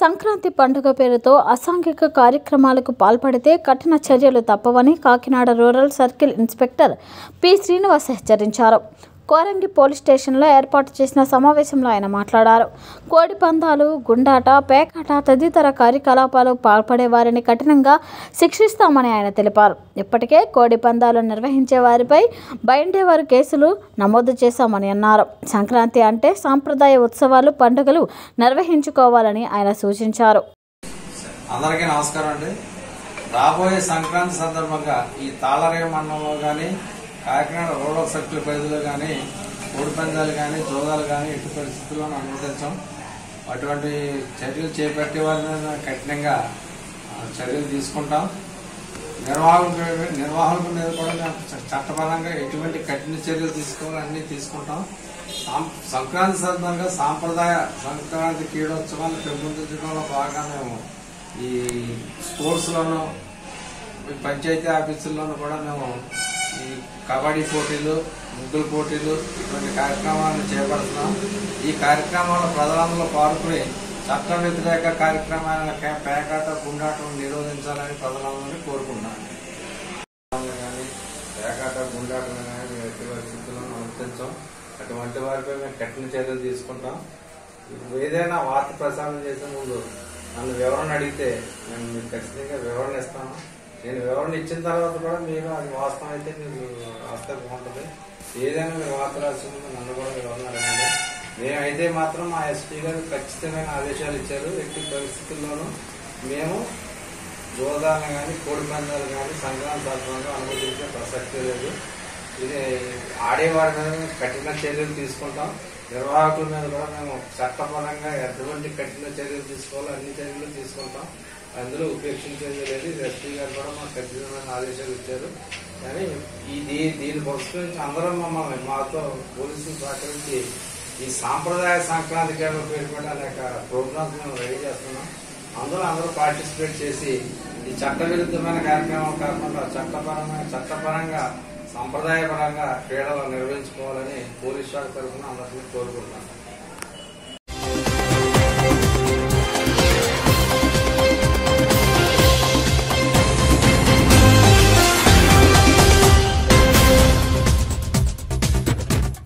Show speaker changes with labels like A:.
A: సంక్రాంతి పండుగ పేరుతో అసాంఘిక కార్యక్రమాలకు పాల్పడితే కఠిన చర్యలు తప్పవని Kakinada rural circle inspector P Srinivas హెచ్చరించారు కోరంగి పోలీస్ స్టేషన్లో ఏర్పాటు చేసిన సమావేశంలో ఆయన మాట్లాడారు కోడి పందాలు గుండాట పేకాట తదితర కార్యకలాపాలు పాల్పడే వారిని కఠినంగా శిక్షిస్తామని ఆయన తెలిపారు ఇప్పటికే కోడి పందాలు నిర్వహించే వారిపై బయటేవారు కేసులు నమోదు చేశామని అన్నారు సంక్రాంతి అంటే సాంప్రదాయ ఉత్సవాలు పండుగలు నిర్వహించుకోవాలని ఆయన సూచించారు
B: అందరికీ నమస్కారం అండి రాబోయే సంక్రాంతి సందర్భంగా ఈ తాళరేయ మండలంలో కానీ కాకినాడ రూరల్ సర్కిల్ పరిధిలో కానీ కోడి పందాలు కానీ జోదాలు కానీ ఎట్టి పరిస్థితుల్లో అనుమతించాం అటువంటి చర్యలు చేపట్టే వారి మీద కఠినంగా ఆ, చర్యలు తీసుకుంటాం నిర్వాహకుల నిర్వాహకుల మీద కూడా మేము చ- చట్టపరంగా ఎటువంటి కఠిన చర్యలు తీసుకోవాలి అన్ని తీసుకుంటాం సాం- సంక్రాంతి సందర్భంగా సాంప్రదాయ సంక్రాంతి క్రీడోత్సవాన్ని పెంపొందించడంలో బాగా మేము ఈ స్పోర్ట్స్ లోను ఈ పంచాయతీ ఆఫీసుల్లోనూ కూడా మేము ఈ కబడ్డీ పోటీలు ముగ్గుల పోటీలు ఇటువంటి కార్యక్రమాలను చేపడుతున్నాం ఈ కార్యక్రమాల్లో ప్రజలందరూ పాల్గొని చట్ట వ్యతిరేక కార్యక్రమాలను కే- పేకాట గుండాటం నిరోధించాలని ప్రజలందరినీ కోరుకుంటున్నాను కానీ పేకాట గుండాటం కానీ మేము ఎట్టి పరిస్థితుల్లో అనుమతించాం అటువంటి వారిపై మేము కఠిన చర్యలు తీసుకుంటాం ఇప్పుడు ఏదైనా వార్త ప్రసారం చేసే ముందు నన్ను వివరణ అడిగితే నేను మీకు ఖచ్చితంగా వివరణ ఇస్తాను నేను వివరణ ఇచ్చిన తర్వాత కూడా మీరు అది వాస్తవం అయితే మీరు రాస్తే బాగుంటుంది ఏదైనా మీరు వార్త రాసే ముందు నన్ను కూడా వివరణ అడగండి మేమైతే మాత్రం మా ఎస్పీ గారు ఖచ్చితమైన ఆదేశాలు ఇచ్చారు ఎట్టి పరిస్థితుల్లోనూ మేము జోదాలను కానీ కోడి పందాలు కానీ సంక్రాంతి సందర్భంగా అనుమతించే ప్రసక్తి లేదు ఇది ఆడేవారి మీద మేము కఠిన చర్యలు తీసుకుంటాం నిర్వాహకుల మీద కూడా మేము చట్టపరంగా ఎటువంటి కఠిన చర్యలు తీసుకోవాలో అన్ని చర్యలు తీసుకుంటాం అందులో ఉపేక్షించేది లేదు ఇది ఎస్పీ గారు కూడా మాకు ఖచ్చితమైన ఆదేశాలు ఇచ్చారు కానీ ఈ దీ- దీన్ని పురస్కరించి అందరం మమ్మల్ని మాతో పోలీసులు సహకరించి ఈ సాంప్రదాయ సంక్రాంతి కేంద్ర పేరు కూడా అనేక ప్రోగ్రామ్స్ మేము రెడీ చేస్తున్నాం అందులో అందరూ పార్టిసిపేట్ చేసి ఈ చట్ట విరుద్ధమైన కార్యక్రమాలు కాకుండా చట్టపరమైన చట్టపరంగా సంప్రదాయపరంగా క్రీడలు నిర్వహించుకోవాలని పోలీస్ శాఖ తరఫున అందరినీ కోరుకుంటున్నాను